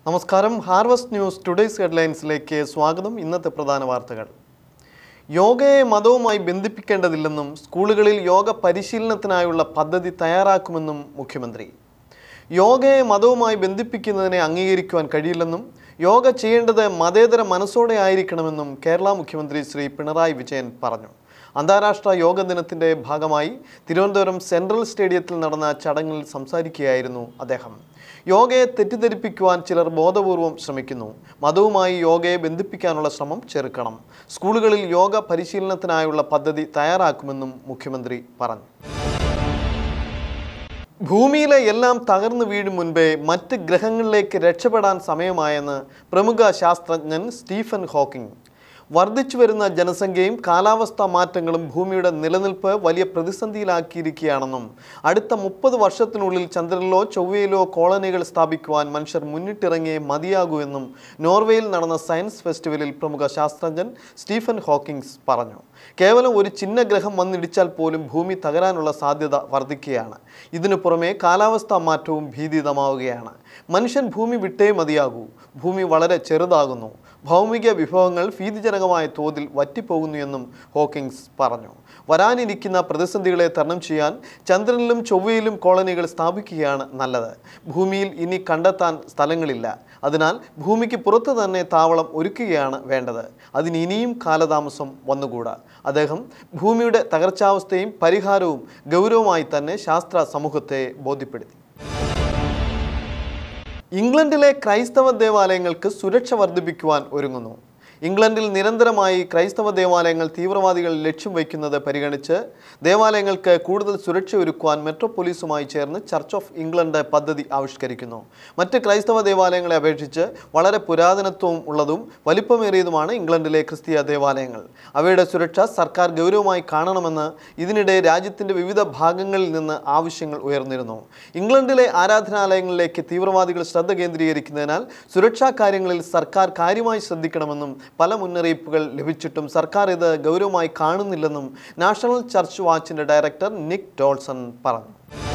നമസ്കാരം harvest news today's ഹെഡ്ലൈൻസിലേക്ക് സ്വാഗതം ഇന്നത്തെ പ്രധാന വാർത്തകൾ യോഗയെ മതവുമായി ബന്ധിപ്പിക്കേണ്ടതില്ലെന്നും സ്കൂളുകളിൽ യോഗ പരിശീലനത്തിനായുള്ള പദ്ധതി തയ്യാറാക്കുമെന്നും മുഖ്യമന്ത്രി യോഗയെ മതവുമായി ബന്ധിപ്പിക്കുന്നതിനെ അംഗീകരിക്കുവാൻ കഴിയില്ലെന്നും യോഗ ചെയ്യേണ്ടത് മതേതര മനസ്സോടെ ആയിരിക്കണമെന്നും കേരള മുഖ്യമന്ത്രി ശ്രീ പിണറായി വിജയൻ പറഞ്ഞു അന്താരാഷ്ട്ര യോഗ ദിനത്തിന്റെ ഭാഗമായി തിരുവനന്തപുരം സെൻട്രൽ സ്റ്റേഡിയത്തിൽ നടന്ന ചടങ്ങിൽ സംസാരിക്കുകയായിരുന്നു അദ്ദേഹം യോഗയെ തെറ്റിദ്ധരിപ്പിക്കുവാൻ ചിലർ ബോധപൂർവം ശ്രമിക്കുന്നു മതവുമായി യോഗയെ ബന്ധിപ്പിക്കാനുള്ള ശ്രമം ചെറുക്കണം സ്കൂളുകളിൽ യോഗ പരിശീലനത്തിനായുള്ള പദ്ധതി തയ്യാറാക്കുമെന്നും മുഖ്യമന്ത്രി പറഞ്ഞു ഭൂമിയിലെ എല്ലാം തകർന്നു വീഴും മുൻപേ മറ്റ് ഗ്രഹങ്ങളിലേക്ക് രക്ഷപ്പെടാൻ സമയമായെന്ന് പ്രമുഖ ശാസ്ത്രജ്ഞൻ സ്റ്റീഫൻ ഹോക്കിംഗ് വർദ്ധിച്ചു വരുന്ന ജനസംഖ്യയും കാലാവസ്ഥാ മാറ്റങ്ങളും ഭൂമിയുടെ നിലനിൽപ്പ് വലിയ പ്രതിസന്ധിയിലാക്കിയിരിക്കുകയാണെന്നും അടുത്ത മുപ്പത് വർഷത്തിനുള്ളിൽ ചന്ദ്രനിലോ ചൊവ്വയിലോ കോളനികൾ സ്ഥാപിക്കുവാൻ മനുഷ്യർ മുന്നിട്ടിറങ്ങിയേ മതിയാകൂ എന്നും നോർവേയിൽ നടന്ന സയൻസ് ഫെസ്റ്റിവലിൽ പ്രമുഖ ശാസ്ത്രജ്ഞൻ സ്റ്റീഫൻ ഹോക്കിങ്സ് പറഞ്ഞു കേവലം ഒരു ചിഹ്ന ഗ്രഹം വന്നിടിച്ചാൽ പോലും ഭൂമി തകരാനുള്ള സാധ്യത വർദ്ധിക്കുകയാണ് ഇതിനു പുറമെ കാലാവസ്ഥാ മാറ്റവും ഭീതിതമാവുകയാണ് മനുഷ്യൻ ഭൂമി വിട്ടേ മതിയാകൂ ഭൂമി വളരെ ചെറുതാകുന്നു ഭൗമിക വിഭവങ്ങൾ ഭീതിജനകമായ തോതിൽ വറ്റിപ്പോകുന്നു എന്നും ഹോക്കിങ്സ് പറഞ്ഞു വരാനിരിക്കുന്ന പ്രതിസന്ധികളെ തരണം ചെയ്യാൻ ചന്ദ്രനിലും ചൊവ്വയിലും കോളനികൾ സ്ഥാപിക്കുകയാണ് നല്ലത് ഭൂമിയിൽ ഇനി കണ്ടെത്താൻ സ്ഥലങ്ങളില്ല അതിനാൽ ഭൂമിക്ക് പുറത്ത് തന്നെ താവളം ഒരുക്കുകയാണ് വേണ്ടത് അതിന് ഇനിയും കാലതാമസം വന്നുകൂടാ അദ്ദേഹം ഭൂമിയുടെ തകർച്ചാവസ്ഥയും പരിഹാരവും ഗൗരവമായി തന്നെ ശാസ്ത്ര സമൂഹത്തെ ബോധ്യപ്പെടുത്തി ഇംഗ്ലണ്ടിലെ ക്രൈസ്തവ ദേവാലയങ്ങൾക്ക് സുരക്ഷ വർദ്ധിപ്പിക്കുവാൻ ഒരുങ്ങുന്നു ഇംഗ്ലണ്ടിൽ നിരന്തരമായി ക്രൈസ്തവ ദേവാലയങ്ങൾ തീവ്രവാദികൾ ലക്ഷ്യം വയ്ക്കുന്നത് പരിഗണിച്ച് ദേവാലയങ്ങൾക്ക് കൂടുതൽ സുരക്ഷ ഒരുക്കുവാൻ മെട്രോപോലീസുമായി ചേർന്ന് ചർച്ച് ഓഫ് ഇംഗ്ലണ്ട് പദ്ധതി ആവിഷ്കരിക്കുന്നു മറ്റ് ക്രൈസ്തവ ദേവാലയങ്ങളെ അപേക്ഷിച്ച് വളരെ പുരാതനത്വവും ഉള്ളതും വലിപ്പമേറിയതുമാണ് ഇംഗ്ലണ്ടിലെ ക്രിസ്തീയ ദേവാലയങ്ങൾ അവയുടെ സുരക്ഷ സർക്കാർ ഗൗരവമായി കാണണമെന്ന് ഇതിനിടെ രാജ്യത്തിൻ്റെ വിവിധ ഭാഗങ്ങളിൽ നിന്ന് ആവശ്യങ്ങൾ ഉയർന്നിരുന്നു ഇംഗ്ലണ്ടിലെ ആരാധനാലയങ്ങളിലേക്ക് തീവ്രവാദികൾ ശ്രദ്ധ കേന്ദ്രീകരിക്കുന്നതിനാൽ സുരക്ഷാ കാര്യങ്ങളിൽ സർക്കാർ കാര്യമായി ശ്രദ്ധിക്കണമെന്നും പല മുന്നറിയിപ്പുകൾ ലഭിച്ചിട്ടും സർക്കാർ ഇത് ഗൗരവമായി കാണുന്നില്ലെന്നും നാഷണൽ ചർച്ച് വാച്ചിന്റെ ഡയറക്ടർ നിക് ഡോൾസൺ പറഞ്ഞു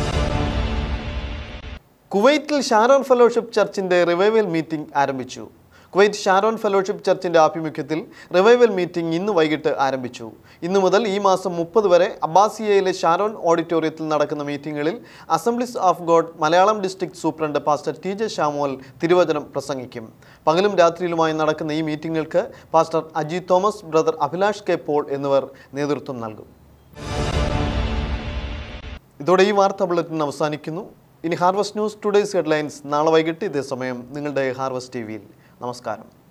കുവൈറ്റിൽ ഷാരോൺ ഫെലോഷിപ്പ് ചർച്ചിന്റെ റിവൈവൽ മീറ്റിംഗ് ആരംഭിച്ചു കുവൈറ്റ് ഷാരോൺ ഫെലോഷിപ്പ് ചർച്ചിന്റെ ആഭിമുഖ്യത്തിൽ റിവൈവൽ മീറ്റിംഗ് ഇന്ന് വൈകിട്ട് ആരംഭിച്ചു ഇന്നു മുതൽ ഈ മാസം മുപ്പത് വരെ അബ്ബാസിയയിലെ ഷാരോൺ ഓഡിറ്റോറിയത്തിൽ നടക്കുന്ന മീറ്റിംഗുകളിൽ assemblies of God Malayalam district superintendent pastor T J Shamol തിരുവചനം പ്രസംഗിക്കും പകലും രാത്രിയിലുമായി നടക്കുന്ന ഈ മീറ്റിംഗുകൾക്ക് pastor Aji Thomas brother Abhilash K Paul എന്നിവർ നേതൃത്വം നൽകും ഇതോടെ ഈ വാർത്താ ബുള്ളറ്റിൻ അവസാനിക്കുന്നു ഇനി ഹാർവസ്റ്റ് ന്യൂസ് ടുഡേയ്സ് ഹെഡ്ലൈൻസ് നാളെ വൈകിട്ട് ഇതേ സമയം നിങ്ങളുടെ ഹാർവസ്റ്റ് ടി വിയിൽ നമസ്കാരം